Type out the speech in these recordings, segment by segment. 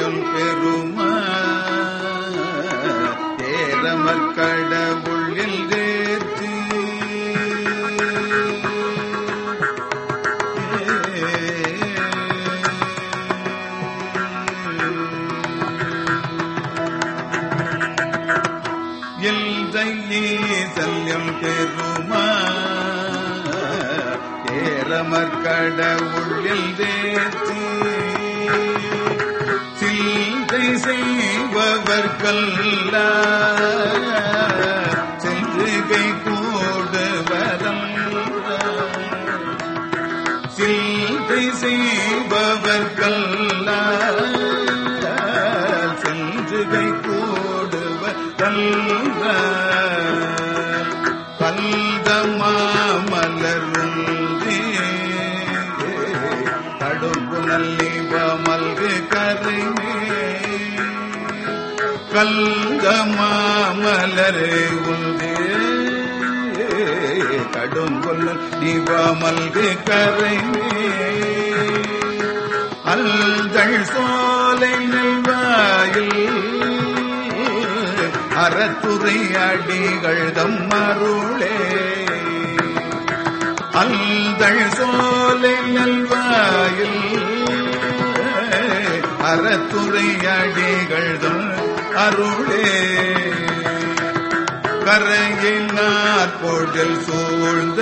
செல்லும் பெருமா ஏரமர் கடவுளில் தேர்த்து எல்தையே செல்லும் பெருமா ஏரமர் கடவுளில் தேர்த்து சிந்தை செய்பவர்கல்ல சென்று கை போடுவதல்ல சிந்தை செய்பவர்கல்ல சென்று கை போடுவதல்ல கல்த மாமலருந்தே கடும்பு நல்லிவ மல்கு கரைமே கல்த மாமலரே உந்தே கடும்புல் நிவ மல்கு கரைமே அல்தள் சோலை நெல்வாயில் அறத்துறை அடிகள் தம்மருளே அல்தள் சோலை நல்வாயில் அறத்துறை அடிகள் தம் அருளே கரையினார் பொழில் சூழ்ந்த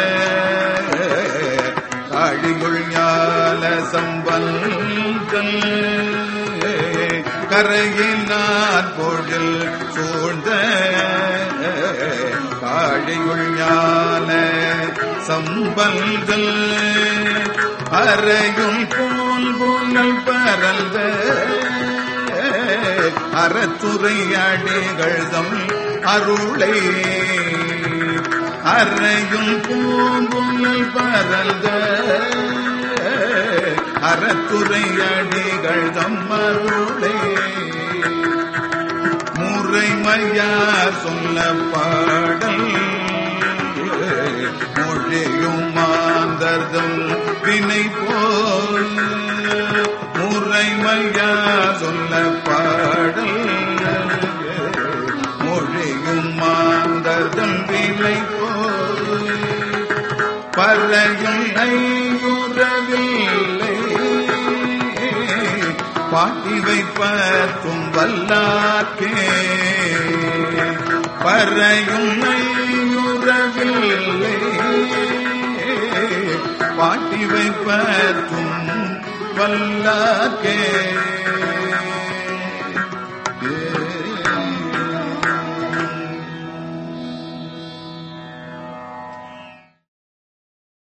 காழிகுள் ஞால சம்பந்தன் கரையினார் பொழில் சூழ்ந்த காழிகுள் ஞான சம்பந்தல் அறையும் போல் புனல் பரந்த அறத்துறை அடிகள் தம் அருளை அறையும் பூங்குழல் பரந்த அறத்துறை அடிகள் தம் அருளை முறைமையார் சொல்ல பாடல் மொழியும் மாந்தர்தம் வினை போல் முறைமையார் சொல்ல பாடல் மொழியும் மாந்தர்தம் வினை போல் பறையும் ஐயுறவில்லை பாட்டி வைப்பத்தும் வல்லாக்கே பறையும் ஐயுறவில்லை பாட்டி வைப்பத்தும் வல்லாக்கே